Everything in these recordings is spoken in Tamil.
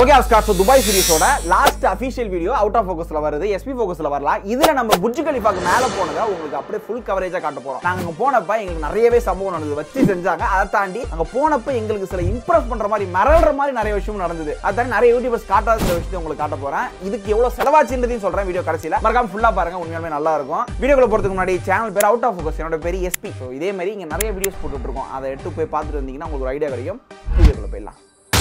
ஓகே ஆஸ்கார் ஸோ துபாய் சீரிஸோட last official video out of ஃபோக்கஸ்ல வருது எஸ்பி ஃபோக்கஸ்ல வரலாம் இதுல நம்ம புஜ் கலிஃபாக்கு மேல போனதா உங்களுக்கு அப்படியே ஃபுல் கவரேஜா காட்ட போறோம் நாங்க அங்க போனப்ப எங்களுக்கு நிறையவே சம்பவம் நடந்தது வச்சு செஞ்சாங்க அதை தாண்டி அங்க போனப்ப எங்களுக்கு சில இம்ப்ரெஸ் பண்ற மாதிரி மிரள்ற மாதிரி நிறைய விஷயம் நடந்தது அதை தாண்டி நிறைய யூடியூபர்ஸ் காட்டாத சில விஷயத்தை உங்களுக்கு காட்ட போறேன் இதுக்கு எவ்வளவு செலவாச்சுன்றதையும் சொல்றேன் வீடியோ கடைசியில மறக்காம ஃபுல்லா பாருங்க உண்மையாலுமே நல்லா இருக்கும் வீடியோக்குள்ள போறதுக்கு முன்னாடி சேனல் பேர் அவுட் ஆஃப் ஃபோக்கஸ் என்னோட பேர் எஸ்பி ஸோ இதே மாதிரி இங்க நிறைய வீடியோஸ் போட்டுட்டு இருக்கோம் அதை எடுத்து போய் பார்த்துட்டு வந்தீங்கன்னா உங்களுக்கு ஒரு ஐடியா கிடைக்கும் வீடியோக்குள்ள போயிடலாம்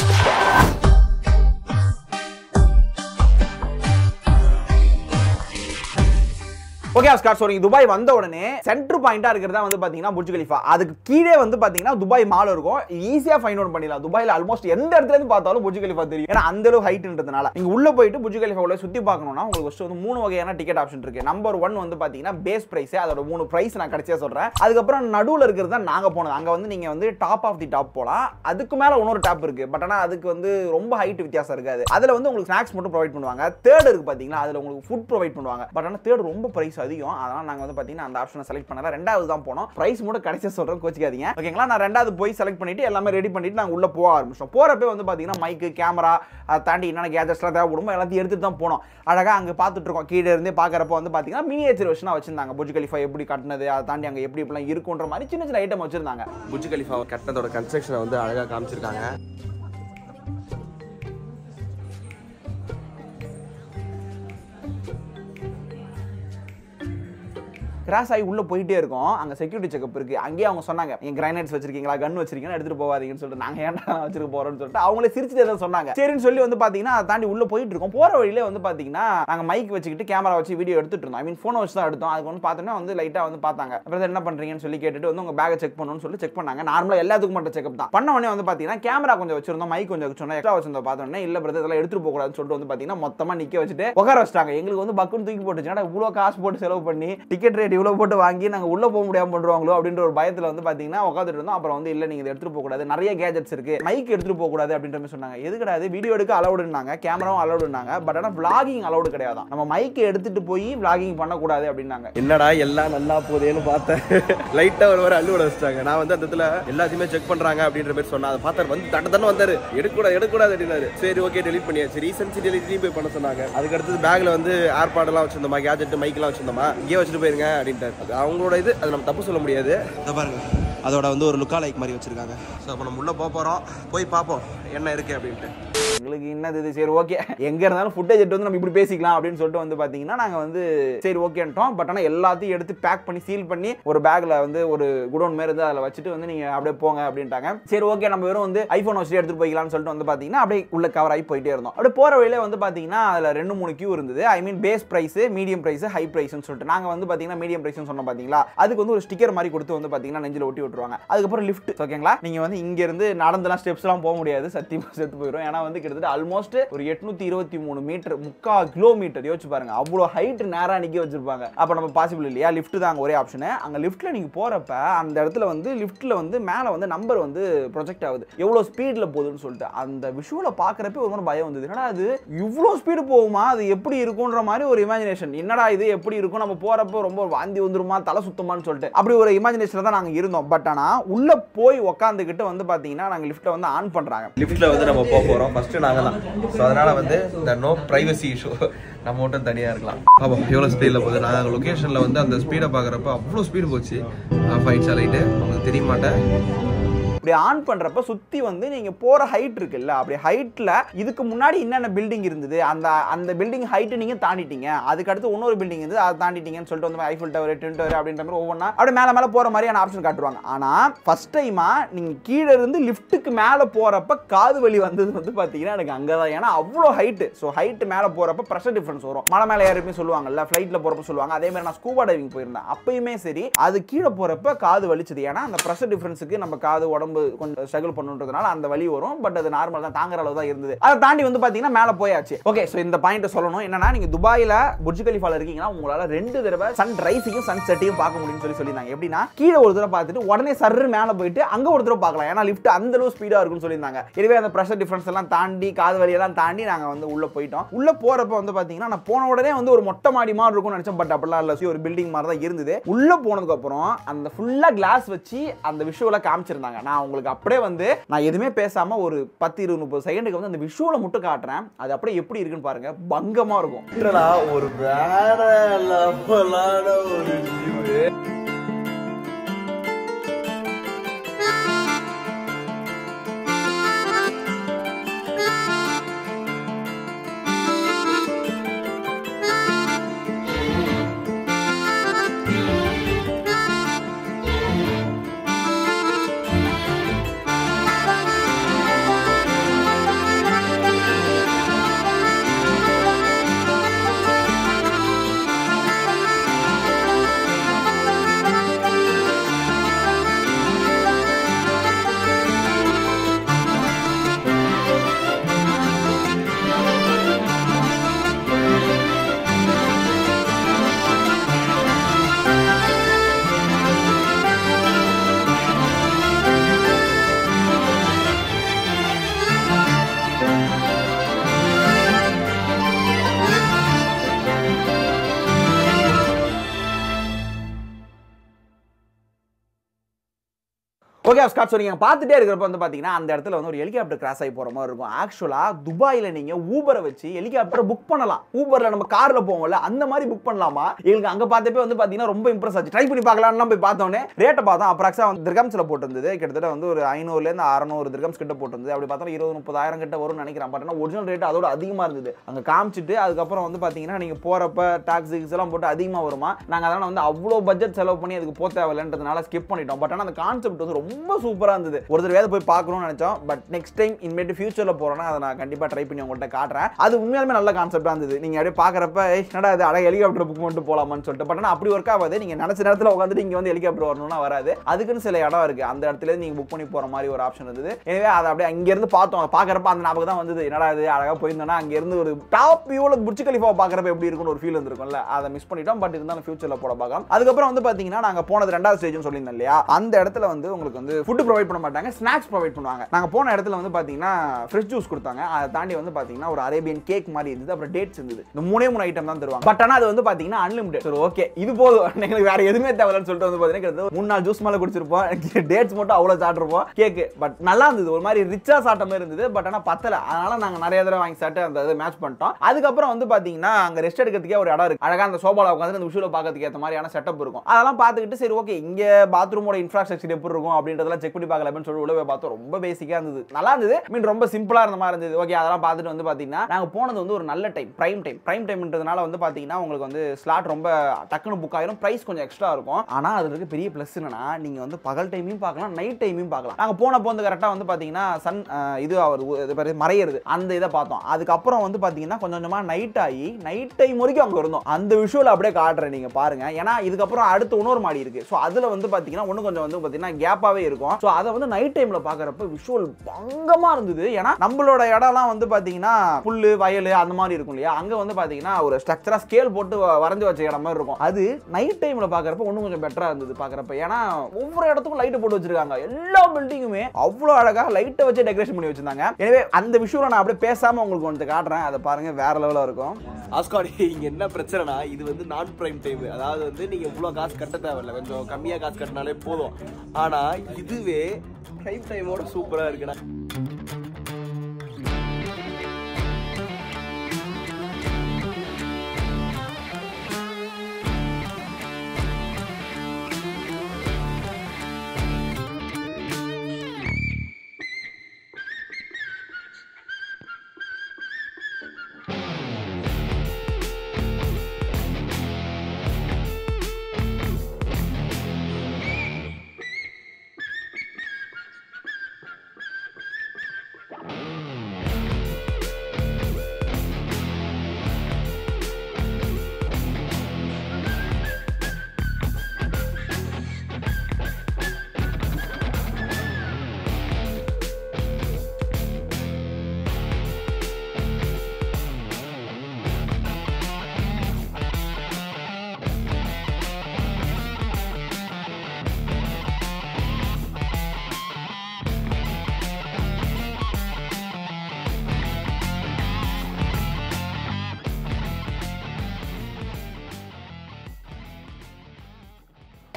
ஓகே ஆஸ்கார் ஸோ நீங்க துபாய் வந்த உடனே சென்டர் பாயிண்டா இருக்கிறதா வந்து பாத்தீங்கன்னா புர்ஜ் கலிஃபா அதுக்கு கீழே வந்து பாத்தீங்கன்னா துபாய் மால் இருக்கும் ஈஸியா ஃபைண்ட் அவுட் பண்ணிடலாம் துபாயில ஆல்மோஸ்ட் எந்த இடத்துல இருந்து பார்த்தாலும் புர்ஜ் கலிஃபா தெரியும் ஏன்னா அந்த அளவு ஹைட்ன்றதுனால நீங்க உள்ள போயிட்டு புர்ஜ் கலிஃபா உள்ள சுத்தி பார்க்கணும்னா உங்களுக்கு ஃபர்ஸ்ட் வந்து மூணு வகையான டிக்கெட் ஆப்ஷன் இருக்கு நம்பர் ஒன் வந்து பாத்தீங்கன்னா பேஸ் பிரைஸ் அதோட மூணு பிரைஸ் நான் கடைசியா சொல்றேன் அதுக்கப்புறம் நடுவுல இருக்கிறது தான் நாங்க போனது அங்க வந்து நீங்க வந்து டாப் ஆஃப் தி டாப் போலாம் அதுக்கு மேல இன்னொரு டாப் இருக்கு பட் ஆனா அதுக்கு வந்து ரொம்ப ஹைட் வித்தியாசம் இருக்காது அதுல வந்து உங்களுக்கு ஸ்நாக்ஸ் மட்டும் ப்ரொவைட் பண்ணுவாங்க தேர்ட் இருக்கு பாத்தீங்களா அதுல உங்களுக்கு ஃபுட் ப்ரொவைட் பண்ணுவாங்க பட் ஆனா தேர்ட் ரொம்ப பிரைஸ் அதிகம் அதனால நாங்க வந்து பாத்தீங்கன்னா அந்த ஆப்ஷனை செலக்ட் பண்ணல ரெண்டாவது தான் போனோம் பிரைஸ் மட்டும் கடைசியா சொல்றேன் கோச்சிக்காதீங்க ஓகேங்களா நான் ரெண்டாவது போய் செலக்ட் பண்ணிட்டு எல்லாமே ரெடி பண்ணிட்டு நாங்க உள்ள போக ஆரம்பிச்சோம் போறப்ப வந்து பாத்தீங்கன்னா மைக்கு கேமரா அதை தாண்டி என்னென்ன கேஜெட்ஸ்லாம் தேவைப்படுமோ எல்லாத்தையும் எடுத்துட்டு தான் போனோம் அழகா அங்க பார்த்துட்டு இருக்கோம் கீழே இருந்தே பார்க்கறப்ப வந்து பாத்தீங்கன்னா மினியேச்சர் வெர்ஷனா வச்சிருந்தாங்க புஜ் கலிஃபா எப்படி கட்டினது அதை தாண்டி அங்க எப்படி எப்படிலாம் இருக்குன்ற மாதிரி சின்ன சின்ன ஐட்டம் வச்சிருந்தாங்க புஜ் கலிஃபாவை கட்டினதோட கன்ஸ்ட்ரக்ஷனை வந்து அழகாக காமிச்சிருக்காங்க கிராஸ் ஆகி உள்ள போயிட்டே இருக்கோம் அங்க செக்யூரிட்டி செக்அப் இருக்கு அங்கேயே அவங்க சொன்னாங்க நீங்க கிரைனைட்ஸ் வச்சிருக்கீங்களா கன் வச்சிருக்கீங்களா எடுத்துட்டு போவாதீங்கன்னு சொல்லிட்டு நாங்க ஏன்டா வச்சிருக்க போறோம்னு சொல்லிட்டு அவங்களே சிரிச்சுட்டு தான் சொன்னாங்க சரின்னு சொல்லி வந்து பாத்தீங்கன்னா அதை தாண்டி உள்ள போயிட்டு இருக்கோம் போற வழியில வந்து பாத்தீங்கன்னா நாங்க மைக் வச்சுக்கிட்டு கேமரா வச்சு வீடியோ எடுத்துட்டு இருந்தோம் ஐ மீன் போனை வச்சு தான் எடுத்தோம் அதுக்கு வந்து பார்த்தோன்னா வந்து லைட்டா வந்து பார்த்தாங்க அப்புறம் என்ன பண்றீங்கன்னு சொல்லி கேட்டுட்டு வந்து உங்க பேக்கை செக் பண்ணணும்னு சொல்லி செக் பண்ணாங்க நார்மலா எல்லாத்துக்கும் மட்டும் செக்அப் தான் பண்ண உடனே வந்து பாத்தீங்கன்னா கேமரா கொஞ்சம் வச்சிருந்தோம் மைக் கொஞ்சம் வச்சிருந்தோம் எக்ஸ்ட்ரா வச்சிருந்தோம் பார்த்தோன்னே இல்ல பிரதர் இதெல்லாம் எடுத்துட்டு போக கூடாதுன்னு சொல்லிட்டு வந்து பாத்தீங்கன்னா மொத்தமா நிக்க வச்சுட்டு உட்கார வச்சிட்டாங்க எங்களுக்கு வந்து பக்குன்னு தூக்கி போட்டுச்சுன்னா இவ்வளவு காசு போட்டு செலவு பண்ணி டிக்கெட் ரேட் இவ்வளவு போட்டு வாங்கி நாங்க உள்ள போக முடியாம பண்றாங்களோ அப்படின்ற ஒரு பயத்துல வந்து பாத்தீங்கன்னா உட்காந்துட்டு இருந்தோம் அப்புறம் வந்து இல்ல நீங்க இதை எடுத்துட்டு போக கூடாது நிறைய கேஜெட்ஸ் இருக்கு மைக் எடுத்துட்டு போக கூடாது அப்படின்ற மாதிரி சொன்னாங்க எது கிடையாது வீடியோ எடுக்க அலௌடுனாங்க கேமராவும் அலௌடுனாங்க பட் ஆனா vlogging அலௌடு கிடையாது நம்ம மைக் எடுத்துட்டு போய் vlogging பண்ணக்கூடாது அப்படின்னாங்க என்னடா எல்லாம் நல்லா போதேன்னு பார்த்தேன் லைட்டா ஒரு வர அள்ளு விட வச்சிட்டாங்க நான் வந்து அந்த இடத்துல எல்லாத்தையுமே செக் பண்றாங்க அப்படின்ற மாதிரி சொன்னேன் அதை பார்த்தாரு வந்து தட்ட தண்ணி வந்தாரு எடுக்கூடாது எடுக்கூடாது அப்படின்னாரு சரி ஓகே டெலிட் பண்ணியாச்சு ரீசன்சி டெலிட் போய் பண்ண சொன்னாங்க அதுக்கு அடுத்தது பேக்ல வந்து ஏர்பாட் எல்லாம் வச்சிருந்தோமா கேஜெட் மைக் எல்லாம் வச்சிருந்தோமா இங்கே வச்சுட்டு போயிருங்க அப்படின்ட்டாரு அது அவங்களோட இது அது நம்ம தப்பு சொல்ல முடியாது இதை பாருங்க அதோட வந்து ஒரு லுக்கா லைக் மாதிரி வச்சிருக்காங்க ஸோ அப்போ நம்ம உள்ள போக போறோம் போய் பார்ப்போம் என்ன இருக்கு அப்படின்ட்டு எங்களுக்கு என்னது இது சரி ஓகே எங்க இருந்தாலும் ஃபுட்டேஜ் எடுத்து வந்து நம்ம இப்படி பேசிக்கலாம் அப்படின்னு சொல்லிட்டு வந்து பாத்தீங்கன்னா நாங்க வந்து சரி ஓகேன்ட்டோம் பட் ஆனா எல்லாத்தையும் எடுத்து பேக் பண்ணி சீல் பண்ணி ஒரு பேக்ல வந்து ஒரு குடோன் மாதிரி இருந்து அதில் வச்சுட்டு வந்து நீங்க அப்படியே போங்க அப்படின்ட்டாங்க சரி ஓகே நம்ம வெறும் வந்து ஐபோன் வச்சுட்டு எடுத்துட்டு போய்க்கலாம்னு சொல்லிட்டு வந்து பாத்தீங்கன்னா அப்படியே உள்ள கவர் ஆகி போயிட்டே இருந்தோம் அப்படியே போற வழியில வந்து பாத்தீங்கன்னா அதுல ரெண்டு மூணு கியூ இருந்தது I mean base price medium price high பிரைஸ்னு சொல்லிட்டு நாங்க வந்து பாத்தீங்கன்னா மீடியம் பிரைஸ்னு சொன்னோம் பாத்தீங்களா அதுக்கு வந்து ஒரு ஸ்டிக்கர் மாதிரி கொடுத்து வந்து பாத்தீங்கன்னா நெஞ்சில ஒட்டி விட்டுருவாங்க அதுக்கப்புறம் லிஃப்ட் ஓகேங்களா நீங்க வந்து இங்க இருந்து நடந்தெல்லாம் ஸ்டெப்ஸ்லாம் போக முடியாது சத்தியமா செத்து போயிடும் ஏன்னா வந்து கிட்டத்தட்ட ஆல்மோஸ்ட் ஒரு எட்நூத்தி இருபத்தி மூணு மீட்டர் முக்கா கிலோமீட்டர் யோசிச்சு பாருங்க அவ்வளோ ஹைட் நேரா நிக்க வச்சிருப்பாங்க அப்ப நம்ம பாசிபிள் இல்லையா லிஃப்ட் தான் அங்க ஒரே ஆப்ஷன் அங்க லிஃப்ட்ல நீங்க போறப்ப அந்த இடத்துல வந்து லிஃப்ட்ல வந்து மேல வந்து நம்பர் வந்து ப்ரொஜெக்ட் ஆகுது எவ்வளவு ஸ்பீட்ல போகுதுன்னு சொல்லிட்டு அந்த விஷுவலை பாக்குறப்ப ஒரு மாதிரி பயம் வந்தது என்னடா அது இவ்வளோ ஸ்பீடு போகுமா அது எப்படி இருக்கும்ன்ற மாதிரி ஒரு இமேஜினேஷன் என்னடா இது எப்படி இருக்கும் நம்ம போறப்போ ரொம்ப வாந்தி வந்துருமா தலை சுத்தமான்னு சொல்லிட்டு அப்படி ஒரு இமேஜினேஷன்ல தான் நாங்க இருந்தோம் பட் ஆனா உள்ள போய் உட்காந்துக்கிட்டு வந்து பாத்தீங்கன்னா நாங்க லிஃப்ட்டை வந்து ஆன் பண்றாங்க லிஃப்ட்ல வந்து நம்ம போக போறோம் ஃபர்ஸ்ட் நாங்க தான் ஸோ அதனால வந்து இந்த நோ பிரைவசி இஷ்யூ நம்ம மட்டும் தனியா இருக்கலாம் பாப்போம் எவ்வளவு ஸ்பீட்ல போகுது நாங்க அங்க லொகேஷன்ல வந்து அந்த ஸ்பீடை பாக்குறப்ப அவ்வளவு ஸ்பீடு போச்சு ஆஃப் ஆயிடுச்சா லைட்டு உங்களுக்கு தெரிய மாட்டேன் இப்படி ஆன் பண்றப்ப சுத்தி வந்து நீங்க போற ஹைட் இருக்குல்ல அப்படி ஹைட்ல இதுக்கு முன்னாடி என்னென்ன பில்டிங் இருந்தது அந்த அந்த பில்டிங் ஹைட் நீங்க தாண்டிட்டீங்க அதுக்கு அடுத்து இன்னொரு பில்டிங் இருந்தது அதை தாண்டிட்டீங்கன்னு சொல்லிட்டு வந்து ஐஃபில் டவர் ட்வின் டவர் அப்படின்ற மாதிரி ஒவ்வொன்றா அப்படியே மேல மேல போற மாதிரியான ஆப்ஷன் காட்டுவாங்க ஆனா ஃபர்ஸ்ட் டைமா நீங்க கீழே இருந்து லிஃப்ட்டுக்கு மேல போறப்ப காது வலி வந்தது வந்து பாத்தீங்கன்னா எனக்கு அங்கதான் ஏன்னா அவ்வளோ ஹைட் ஸோ ஹைட் மேல போறப்ப ப்ரெஷர் டிஃபரன்ஸ் வரும் மலை மேல யாருமே சொல்லுவாங்கல்ல ஃபிளைட்ல போறப்ப சொல்லுவாங்க அதே மாதிரி நான் ஸ்கூபா டைவிங் போயிருந்தேன் அப்பயுமே சரி அது கீழே போறப்ப காது வலிச்சது ஏன்னா அந்த ப்ரெஷர் டிஃபரன்ஸுக்கு நம்ம காது உடம்பு கொஞ்சம் ஸ்ட்ரகிள் பண்ணுன்றதுனால அந்த வலி வரும் பட் அது நார்மல் தான் தாங்குற அளவு தான் இருந்தது அதை தாண்டி வந்து பாத்தீங்கன்னா மேல போயாச்சு ஓகே ஸோ இந்த பாயிண்ட் சொல்லணும் என்னன்னா நீங்க துபாயில புர்ஜ் கலிஃபால இருக்கீங்கன்னா உங்களால ரெண்டு தடவை சன் ரைஸையும் சன் செட்டையும் பார்க்க முடியும்னு சொல்லி சொல்லியிருந்தாங்க எப்படின்னா கீழே ஒரு தடவை பார்த்துட்டு உடனே சர்ரு மேல போயிட்டு அங்க ஒரு தடவை பார்க்கலாம் ஏன்னா லிஃப்ட் அந்த அளவு ஸ்பீடா இருக்கும்னு சொல்லியிருந்தாங்க எனவே அந்த ப்ரெஷர் டிஃபரன்ஸ் எல்லாம் தாண்டி காது வலியெல்லாம் தாண்டி நாங்க வந்து உள்ள போயிட்டோம் உள்ள போறப்ப வந்து பாத்தீங்கன்னா நான் போன உடனே வந்து ஒரு மொட்டை மாடி மாதிரி இருக்கும்னு நினைச்சேன் பட் அப்படிலாம் இல்ல ஒரு பில்டிங் மாதிரி தான் இருந்தது உள்ள போனதுக்கு அப்புறம் அந்த ஃபுல்லா கிளாஸ் வச்சு அந்த விஷுவலை காமிச்சிருந்தாங்க நான் நான் உங்களுக்கு அப்படியே வந்து நான் எதுவுமே பேசாம ஒரு பத்து இருபது முப்பது செகண்டுக்கு வந்து அந்த விஷுவலை மட்டும் காட்டுறேன் அது அப்படியே எப்படி இருக்குன்னு பாருங்க பங்கமா இருக்கும் என்னடா ஒரு வேற லெவலான ஒரு வியூ ஓகே ஸ்காட் ஸோ நீங்கள் பார்த்துட்டே இருக்கிறப்ப வந்து பார்த்தீங்கன்னா அந்த இடத்துல வந்து ஒரு ஹெலிகாப்டர் கிராஸ் ஆகி போகிற மாதிரி இருக்கும் ஆக்சுவலாக துபாயில் நீங்கள் ஊபரை வச்சு ஹெலிகாப்டர் புக் பண்ணலாம் ஊபரில் நம்ம காரில் போவோம்ல அந்த மாதிரி புக் பண்ணலாமா எங்களுக்கு அங்கே பார்த்தப்பே வந்து பார்த்தீங்கன்னா ரொம்ப இம்ப்ரெஸ் ஆச்சு ட்ரை பண்ணி பார்க்கலாம்னு போய் பார்த்தோன்னே ரேட்டை பார்த்தோம் அப்ராக்ஸாக வந்து திர்கம்ஸில் போட்டிருந்தது கிட்டத்தட்ட வந்து ஒரு ஐநூறுலேருந்து அறநூறு திர்கம்ஸ் கிட்ட போட்டிருந்தது அப்படி பார்த்தா இருபது முப்பதாயிரம் கிட்ட வரும்னு நினைக்கிறேன் பட் ஆனால் ஒரிஜினல் ரேட் அதோட அதிகமாக இருந்தது அங்கே காமிச்சிட்டு அதுக்கப்புறம் வந்து பார்த்தீங்கன்னா நீங்கள் போகிறப்ப டாக்ஸிக்ஸ் எல்லாம் போட்டு அதிகமாக வருமா நாங்கள் அதனால் வந்து அவ்வளோ பட்ஜெட் செலவு பண்ணி அதுக்கு போக தேவையில்லைன்றதுனால ஸ்கிப் பண்ணிட்டோம் பட் ஆனால் அந்த கான்செப்ட் வந்து ரொம்ப சூப்பராக இருந்தது ஒரு தடவை போய் பார்க்கணும்னு நினச்சோம் பட் நெக்ஸ்ட் டைம் இனிமேட்டு ஃபியூச்சரில் போகிறோன்னா அதை நான் கண்டிப்பாக ட்ரை பண்ணி உங்கள்கிட்ட காட்டுறேன் அது உண்மையாலுமே நல்ல கான்செப்டாக இருந்தது நீங்கள் அப்படியே பார்க்குறப்ப என்னடா இது அழகாக ஹெலிகாப்டர் புக் பண்ணிட்டு போகலாமான்னு சொல்லிட்டு பட் ஆனால் அப்படி ஒர்க் ஆகாது நீங்கள் நினச்ச நேரத்தில் உட்காந்துட்டு இங்கே வந்து ஹெலிகாப்டர் வரணும்னா வராது அதுக்குன்னு சில இடம் இருக்குது அந்த இடத்துல நீங்கள் புக் பண்ணி போகிற மாதிரி ஒரு ஆப்ஷன் இருந்தது எனவே அதை அப்படியே அங்கேருந்து பார்த்தோம் அதை பார்க்குறப்ப அந்த ஞாபகம் தான் வந்தது என்னடா இது அழகாக போயிருந்தோம்னா அங்கேருந்து ஒரு டாப் வியூவில் புர்ஜ் கலிஃபா பார்க்குறப்ப எப்படி இருக்கும்னு ஒரு ஃபீல் இருந்திருக்கும்ல அதை மிஸ் பண்ணிட்டோம் பட் இருந்தாலும் ஃபியூச்சரில் போட பார்க்கலாம் அதுக்கப்புறம் வந்து பார்த்தீங்கன்னா நாங்கள் போனது ரெண்டாவது ஸ்டேஜ்னு சொல்லியிருந்தோம் இல்லையா அந்த இடத்துல வந்து உங்களுக்கு வந்து ஃபுட் ப்ரொவைட் பண்ண மாட்டாங்க ஸ்நாக்ஸ் ப்ரொவைட் பண்ணுவாங்க நாங்கள் போன இடத்துல வந்து பார்த்தீங்கன்னா ஃப்ரெஷ் ஜூஸ் கொடுத்தாங்க அதை தாண்டி வந்து பார்த்தீங்கன்னா ஒரு அரேபியன் கேக் மாதிரி இருந்தது அப்புறம் டேட்ஸ் இருந்தது இந்த மூணே மூணு ஐட்டம் தான் தருவாங்க பட் ஆனால் அது வந்து பார்த்தீங்கன்னா அன்லிமிடெட் சரி ஓகே இது போதும் எங்களுக்கு வேற எதுவுமே தேவையில்லைன்னு சொல்லிட்டு வந்து பார்த்தீங்கன்னா கிட்டத்தட்ட மூணு நாள் ஜூஸ் மேலே குடிச்சிருப்போம் டேட்ஸ் மட்டும் அவ்வளோ சாப்பிட்ருப்போம் கேக்கு பட் நல்லா இருந்தது ஒரு மாதிரி ரிச்சா சாப்பிட்ட மாதிரி இருந்தது பட் ஆனால் பத்தல அதனால நாங்கள் நிறைய தடவை வாங்கி சாப்பிட்டு அந்த இதை மேட்ச் பண்ணிட்டோம் அதுக்கப்புறம் வந்து பார்த்தீங்கன்னா அங்கே ரெஸ்ட் எடுக்கிறதுக்கே ஒரு இடம் இருக்கு அழகாக அந்த சோபாவில் உட்காந்து அந்த விஷுவலை பார்க்கறதுக்கு ஏற்ற மாதிரியான செட்டப் இருக்கும் அதெல்லாம் பார்த்துக்கிட்டு சரி ஓகே இங்கே பாத்ரூமோட இன்ஃப்ராஸ்ட்ரக்சர் எப்படி இருக்கும் அப்படின்றதெல்லாம் செக் பண்ணி பார்க்கலாம்னு சொல்லி உள்ள போய் பார்த்தோம் ரொம்ப பேசிக்காக இருந்தது நல்லா இருந்தது மீன் ரொம்ப சிம்பிளாக இருந்த மாதிரி இருந்தது ஓகே அதெல்லாம் பார்த்துட்டு வந்து பார்த்தீங்கன்னா நாங்கள் போனது வந்து ஒரு நல்ல டைம் ப்ரைம் டைம் ப்ரைம் டைம்ன்றதுனால வந்து பார்த்தீங்கன்னா உங்களுக்கு வந்து ஸ்லாட் ரொம்ப டக்குன்னு புக் ஆயிரும் ப்ரைஸ் கொஞ்சம் எக்ஸ்ட்ரா இருக்கும் ஆனால் அதுல இருக்க பெரிய ப்ளஸ் என்னன்னா நீங்கள் வந்து பகல் டைமையும் பார்க்கலாம் நைட் டைமையும் பார்க்கலாம் நாங்கள் போனப்போ வந்து கரெக்டாக வந்து பார்த்தீங்கன்னா சன் இது அவர் இது பேரு மறையிறது அந்த இதை பார்த்தோம் அதுக்கப்புறம் வந்து பார்த்தீங்கன்னா கொஞ்சம் கொஞ்சமாக நைட் ஆகி நைட் டைம் வரைக்கும் அங்கே இருந்தோம் அந்த விஷுவல் அப்படியே காட்டுறேன் நீங்கள் பாருங்க ஏன்னா இதுக்கப்புறம் அடுத்து இன்னொரு மாடி இருக்கு ஸோ அதில் வந்து பார்த்தீங்கன்னா ஒன்று கொஞ்சம் வந்து பார்த்தீங்கன்னா கேப்பாகவே இருக்கும் ஸோ அதை வந்து நைட் டைமில் பார்க்குறப்ப விஷுவல் பங்கமாக இருந்தது ஏன்னா நம்மளோட இடம்லாம் வந்து பார்த்தீங்கன்னா புல்லு வயல் அந்த மாதிரி இருக்கும் இல்லையா அங்கே வந்து பார்த்தீங்கன்னா ஒரு ஸ்ட்ரக்சராக ஸ்கேல் போட்டு வ- வரைஞ்சு வச்ச இடம் மாதிரி இருக்கும் அது நைட் டைமில் பார்க்குறப்ப இன்னும் கொஞ்சம் பெட்டராக இருந்தது பார்க்குறப்ப ஏன்னா ஒவ்வொரு இடத்துக்கும் லைட்டு போட்டு வச்சிருக்காங்க எல்லா பில்டிங்குமே அவ்வளோ அழகாக லைட்டை வச்சு டெக்கரேஷன் பண்ணி வச்சிருந்தாங்க எனவே அந்த விஷுவலை நான் அப்படியே பேசாமல் உங்களுக்கு ஒன்று காட்டுறேன் அதை பாருங்க வேற லெவலில் இருக்கும் ஆஸ்கார் இங்க என்ன பிரச்சனைனா இது வந்து நான் பிரைம் டைம் அதாவது வந்து நீங்க இவ்வளவு காசு கட்ட தேவையில்ல கொஞ்சம் கம்மியா காசு கட்டினாலே போதும் ஆனா இதுவே பிரைம் டைமோட சூப்பரா இருக்குண்ணா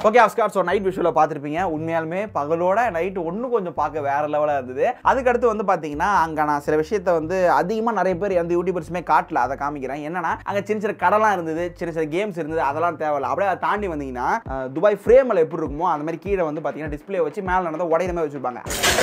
ஓகே அஸ்கார் ஸோ நைட் விஷுவலில் பார்த்துருப்பீங்க உண்மையாலுமே பகலோட நைட் ஒன்றும் கொஞ்சம் பார்க்க வேற லெவலாக இருந்தது அதுக்கடுத்து வந்து பார்த்தீங்கன்னா அங்கே நான் சில விஷயத்த வந்து அதிகமாக நிறைய பேர் எந்த யூடியூபர்ஸுமே காட்டல அதை காமிக்கிறேன் என்னன்னா அங்கே சின்ன சின்ன கடலாம் இருந்தது சின்ன சின்ன கேம்ஸ் இருந்தது அதெல்லாம் தேவையில்ல அப்படியே அதை தாண்டி வந்தீங்கன்னா அஹ், துபாய் ஃப்ரேமில் எப்படி இருக்குமோ அந்த மாதிரி கீழே வந்து பார்த்தீங்கன்னா டிஸ்பிளே வச்சு மேலே நடந்த உடையிற மாதிரி வச்சுருப்பாங்க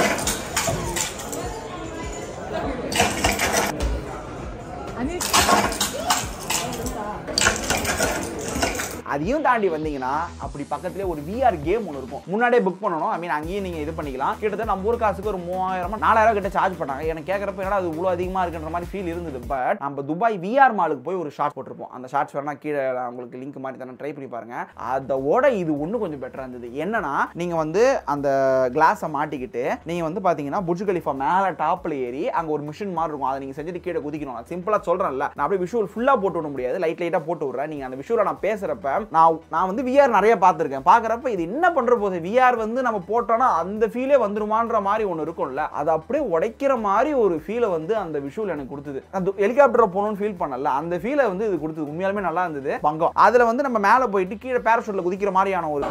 அதையும் தாண்டி வந்தீங்கன்னா அப்படி பக்கத்துலேயே ஒரு விஆர் கேம் ஒன்று இருக்கும் முன்னாடியே புக் பண்ணணும் ஐ மீன் அங்கேயும் நீங்கள் இது பண்ணிக்கலாம் கிட்டத்தட்ட நம்ம ஊர் காசுக்கு ஒரு மூவாயிரம் நாலாயிரம் கிட்ட சார்ஜ் பண்ணாங்க எனக்கு கேட்குறப்ப என்னடா அது இவ்வளோ அதிகமாக இருக்குன்ற மாதிரி ஃபீல் இருந்தது பட் நம்ம துபாய் விஆர் மாலுக்கு போய் ஒரு ஷார்ட் போட்டிருப்போம் அந்த ஷார்ட்ஸ் வேணா கீழே நான் உங்களுக்கு லிங்க் மாதிரி தானே ட்ரை பண்ணி பாருங்க அதோட இது ஒன்றும் கொஞ்சம் பெட்டராக இருந்தது என்னன்னா நீங்கள் வந்து அந்த கிளாஸை மாட்டிக்கிட்டு நீங்கள் வந்து பார்த்தீங்கன்னா புர்ஜ் கலிஃபா மேலே டாப்பில் ஏறி அங்கே ஒரு மிஷின் மாதிரி இருக்கும் அதை நீங்கள் செஞ்சுட்டு கீழே குதிக்கணும் நான் சிம்பிளாக சொல்கிறேன்ல நான் அப்படியே விஷுவல் ஃபுல்லாக போட்டு விட முடியாது லைட் லைட்டாக போட்டு விட்றேன் நீங்கள் அந்த விஷுவலை நான் பேசுகிறப்ப நான் நான் வந்து விஆர் நிறைய பார்த்துருக்கேன் பார்க்குறப்ப இது என்ன பண்ணுற போது விஆர் வந்து நம்ம போட்டோன்னா அந்த ஃபீலே வந்துருமான்ற மாதிரி ஒன்று இருக்கும்ல அதை அப்படியே உடைக்கிற மாதிரி ஒரு ஃபீலை வந்து அந்த விஷுவல் எனக்கு கொடுத்தது அந்த ஹெலிகாப்டர் போகணும்னு ஃபீல் பண்ணல அந்த ஃபீலை வந்து இது கொடுத்தது உண்மையாலுமே நல்லா இருந்தது பங்கம் அதில் வந்து நம்ம மேலே போயிட்டு கீழே பேரஷூட்டில் குதிக்கிற மாதிரியான ஒரு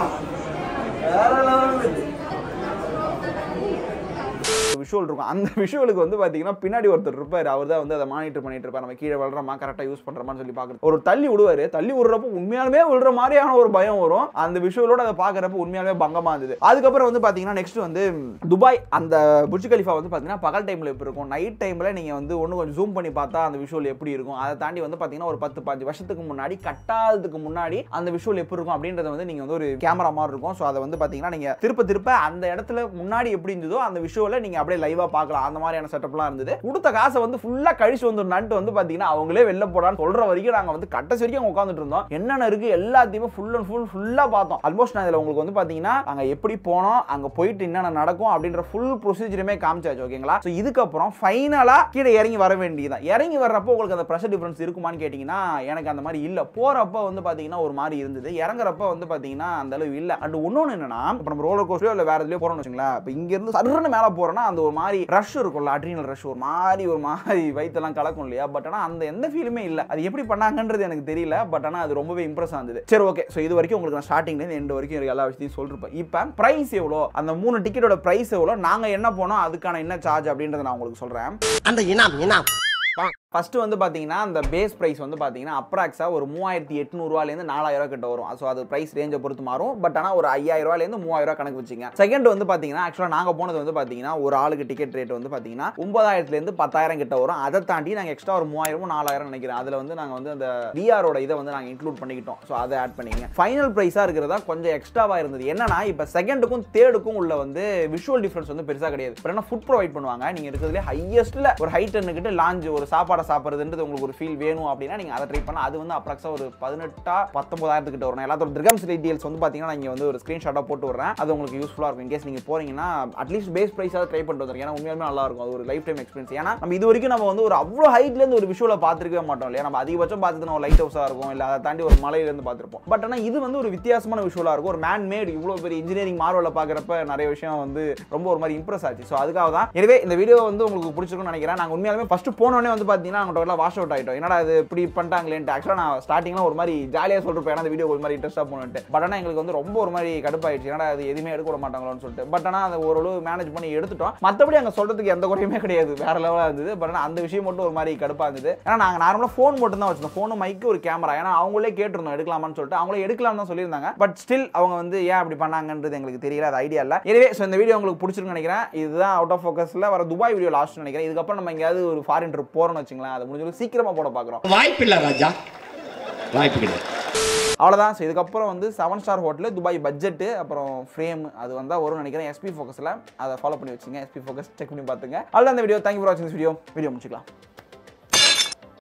விஷுவல் இருக்கும் அந்த விஷுவலுக்கு வந்து பார்த்தீங்கன்னா பின்னாடி ஒருத்தர் இருப்பார் அவர் தான் வந்து அதை மானிட்டர் பண்ணிட்டு இருப்பார் நம்ம கீழே விழுறமா கரெக்டாக யூஸ் பண்ணுறோமான்னு சொல்லி பார்க்குறது ஒரு தள்ளி விடுவார் தள்ளி விடுறப்போ உண்மையாலுமே விழுற மாதிரியான ஒரு பயம் வரும் அந்த விஷுவலோட அதை பார்க்குறப்ப உண்மையாலுமே பங்கமாக இருந்தது அதுக்கப்புறம் வந்து பார்த்தீங்கன்னா நெக்ஸ்ட் வந்து துபாய் அந்த புர்ஜ் கலிஃபா வந்து பார்த்தீங்கன்னா பகல் டைமில் எப்படி இருக்கும் நைட் டைமில் நீங்கள் வந்து ஒன்று கொஞ்சம் ஜூம் பண்ணி பார்த்தா அந்த விஷுவல் எப்படி இருக்கும் அதை தாண்டி வந்து பார்த்தீங்கன்னா ஒரு பத்து பாஞ்சு வருஷத்துக்கு முன்னாடி கட்டாததுக்கு முன்னாடி அந்த விஷுவல் எப்படி இருக்கும் அப்படின்றத வந்து நீங்கள் வந்து ஒரு கேமரா மாதிரி இருக்கும் ஸோ அதை வந்து பார்த்தீங்கன்னா நீங்கள் திருப்ப திருப்ப அந்த இடத்துல முன்னாடி எப்படி இருந்ததோ அந்த விஷுவலை நீங்கள் அப்படியே லைவாக பார்க்கலாம் அந்த மாதிரியான செட்டப்லாம் இருந்தது கொடுத்த காசை வந்து ஃபுல்லாக கழிச்சு வந்துடனான்ட்டு வந்து பார்த்தீங்கன்னா அவங்களே வெளில போடான்னு சொல்கிற வரைக்கும் நாங்கள் வந்து கட்டசி வரைக்கும் அங்க உட்காந்துட்டு இருந்தோம் என்னென்ன இருக்கு எல்லாத்தையுமே ஃபுல் அண்ட் ஃபுல் ஃபுல்லாக பார்த்தோம் ஆல்மோஸ்ட் நான் இதில் உங்களுக்கு வந்து பார்த்தீங்கன்னா அங்கே எப்படி போனோம் அங்கே போயிட்டு என்னென்ன நடக்கும் அப்படின்ற ஃபுல் ப்ரொசீஜருமே காமிச்சாச்சு ஓகேங்களா ஸோ இதுக்கப்புறம் ஃபைனலாக கீழே இறங்கி வர வேண்டியதுதான் இறங்கி வர்றப்போ உங்களுக்கு அந்த ப்ரெஷர் டிஃபரன்ஸ் இருக்குமான்னு கேட்டிங்கன்னா எனக்கு அந்த மாதிரி இல்லை போகிறப்ப வந்து பார்த்தீங்கன்னா ஒரு மாதிரி இருந்தது இறங்குறப்ப வந்து பார்த்தீங்கன்னா அந்த அளவு இல்லை அண்ட் இன்னொன்று என்னன்னா இப்போ நம்ம ரோலர் கோஸ்டோ இல்லை வேற எதுலையோ போகிறோம்னு வச்சுங்களேன் இப்போ இங்கேருந்து சர்ன்னு மேலே போகிறோன்னா அந்த ஒரு மாதிரி ரஷ் இருக்கும்ல அட்ரினல் ரஷ் ஒரு மாதிரி ஒரு மாதிரி வயிற்றெல்லாம் கலக்கும் இல்லையா பட் ஆனால் அந்த எந்த ஃபீலுமே இல்லை அது எப்படி பண்ணாங்கன்றது எனக்கு தெரியல பட் ஆனால் அது ரொம்பவே இம்ப்ரெஸ் ஆகுது சரி ஓகே ஸோ இது வரைக்கும் உங்களுக்கு நான் ஸ்டார்டிங்லேருந்து எண்டு வரைக்கும் எனக்கு எல்லா விஷயத்தையும் சொல்லிருப்பேன் இப்போ ப்ரைஸ் எவ்வளோ அந்த மூணு டிக்கெட்டோட ப்ரைஸ் எவ்வளோ நாங்கள் என்ன போனோம் அதுக்கான என்ன சார்ஜ் அப்படின்றத நான் உங்களுக்கு சொல்கிறேன் அந்த இனாம் இனாம் ஃபர்ஸ்ட் வந்து பார்த்தீங்கன்னா அந்த பேஸ் ப்ரைஸ் வந்து பார்த்தீங்கன்னா அப்ராக்ஸா ஒரு மூவாயிரத்தி எட்நூறுவாலேருந்து நாலாயிரம் ரூபா கிட்ட வரும் ஸோ அது ப்ரைஸ் ரேஞ்சை பொறுத்து மாறும் பட் ஆனால் ஒரு ஐயாயிரம் ரூபாயிலேருந்து மூவாயிரம் ரூபா கணக்கு வச்சுங்க செகண்ட் வந்து பார்த்தீங்கன்னா ஆக்சுவலாக நாங்கள் போனது வந்து பார்த்தீங்கன்னா ஒரு ஆளுக்கு டிக்கெட் ரேட் வந்து பார்த்தீங்கன்னா ஒன்பதாயிரத்துலேருந்து பத்தாயிரம் கிட்ட வரும் அதை தாண்டி நாங்கள் எக்ஸ்ட்ரா ஒரு மூவாயிரமும் நாலாயிரம் நினைக்கிறேன் அதில் வந்து நாங்கள் வந்து அந்த விஆரோட இதை வந்து நாங்கள் இன்க்ளூட் பண்ணிக்கிட்டோம் ஸோ அதை ஆட் பண்ணிங்க ஃபைனல் ப்ரைஸாக இருக்கிறதா கொஞ்சம் எக்ஸ்ட்ராவாக இருந்தது என்னன்னா இப்போ செகண்டுக்கும் தேர்டுக்கும் உள்ள வந்து விஷுவல் டிஃபரன்ஸ் வந்து பெருசாக கிடையாது பட் ஆனால் ஃபுட் ப்ரொவைட் பண்ணுவாங்க நீங்கள் இருக்கிறதுலே ஹையஸ்ட்டில் ஒரு ஹைட் கிட்ட லாஞ்ச் ஒரு சாப்பாடை சாப்பிட்றதுன்றது உங்களுக்கு ஒரு ஃபீல் வேணும் அப்படின்னா நீங்கள் அதை ட்ரை பண்ணலாம் அது வந்து அப்ராக்ஸா ஒரு பதினெட்டா பத்தொன்பதாயிரத்து கிட்ட வரும் எல்லாத்தோட திரகம்ஸ் டீடைல்ஸ் வந்து பார்த்தீங்கன்னா நீங்கள் வந்து ஒரு ஸ்க்ரீன்ஷாட்டாக போட்டு விட்றேன் அது உங்களுக்கு யூஸ்ஃபுல்லாக இருக்கும் இன்கேஸ் நீங்கள் போறீங்கன்னா அட்லீஸ்ட் பேஸ் ப்ரைஸாக ட்ரை பண்ணிட்டு வந்துருங்க ஏன்னா உண்மையாலுமே நல்லா இருக்கும் அது ஒரு லைஃப் டைம் எக்ஸ்பீரியன்ஸ் ஏன்னா நம்ம இது வரைக்கும் நம்ம வந்து ஒரு அவ்வளோ ஹைட்லேருந்து ஒரு விஷுவலை பார்த்துருக்கவே மாட்டோம் இல்லையா நம்ம அதிகபட்சம் பார்த்தது ஒரு லைட் ஹவுஸாக இருக்கும் இல்லை அதை தாண்டி ஒரு மலையிலேருந்து பார்த்துருப்போம் பட் ஆனால் இது வந்து ஒரு வித்தியாசமான விஷுவலாக இருக்கும் ஒரு மேன் மேட் இவ்வளோ பெரிய இன்ஜினியரிங் மார்வலில் பார்க்குறப்ப நிறைய விஷயம் வந்து ரொம்ப ஒரு மாதிரி இம்ப்ரெஸ் ஆச்சு ஸோ அதுக்காக தான் எனவே இந்த வீடியோ வந்து உங்களுக்கு பிடிச்சிருக்கும்னு நினைக்கிறேன் நாங்கள் உண்மையாலுமே ஃபர்ஸ்ட் போனோடனே வந்து பார்த்தீங்கன்னா அவங்க டோட்டலாக வாஷ் அவுட் ஆகிட்டோம் என்னடா இது இப்படி பண்ணிட்டாங்களேன்ட்டு ஆக்சுவலாக நான் ஸ்டார்டிங்லாம் ஒரு மாதிரி ஜாலியாக சொல்லிருப்பேன் ஏன்னா அந்த வீடியோ ஒரு மாதிரி இன்ட்ரெஸ்ட்டாக போகணுன்ட்டு பட் ஆனால் எங்களுக்கு வந்து ரொம்ப ஒரு மாதிரி கடுப்பாயிடுச்சு ஏன்னா அது எதுவுமே எடுக்க விட மாட்டாங்களோன்னு சொல்லிட்டு பட் ஆனால் அதை ஓரளவு மேனேஜ் பண்ணி எடுத்துட்டோம் மற்றபடி அங்கே சொல்கிறதுக்கு எந்த குறையுமே கிடையாது வேற லெவலாக இருந்தது பட் ஆனால் அந்த விஷயம் மட்டும் ஒரு மாதிரி கடுப்பாக இருந்தது ஏன்னா நாங்கள் நார்மலாக ஃபோன் மட்டும் தான் வச்சிருந்தோம் ஃபோனு மைக்கு ஒரு கேமரா ஏன்னா அவங்களே கேட்டிருந்தோம் எடுக்கலாமான்னு சொல்லிட்டு அவங்களே எடுக்கலாம் தான் சொல்லியிருந்தாங்க பட் ஸ்டில் அவங்க வந்து ஏன் அப்படி பண்ணாங்கன்றது எங்களுக்கு தெரியல அது ஐடியா இல்லை எனவே ஸோ இந்த வீடியோ உங்களுக்கு பிடிச்சிருக்குன்னு நினைக்கிறேன் இதுதான் அவுட் ஆஃப் ஃபோக்கஸில் வர துபாய் வீடியோ லாஸ்ட் நினைக்கிறேன் இதுக்கப்புறம் நம்ம எங்கேயாவது ஒரு ஃபாரின் ட்ரிப் போகிறோம்னு வச்சுங்களேன் அது முடிஞ்சளவு சீக்கிரமாக போட பார்க்குறோம் வாய்ப்பில்லை ராஜா வாய்ப்பு கிடையாது அவ்வளோதான் ஸோ இதுக்கப்புறம் வந்து seven star hotel Dubai budget அப்புறம் ஃப்ரேம் அது வந்தால் வரும்னு நினைக்கிறேன் எஸ்பி ஃபோக்கஸில் அதை ஃபாலோ பண்ணி வச்சுங்க எஸ்பி ஃபோக்கஸ் செக் பண்ணி பார்த்துங்க அவ்வளோ அந்த வீடியோ தேங்க்யூ ஃபார் வாட்சிங் வீடியோ வீடியோ முடிச்சுக்கலாம்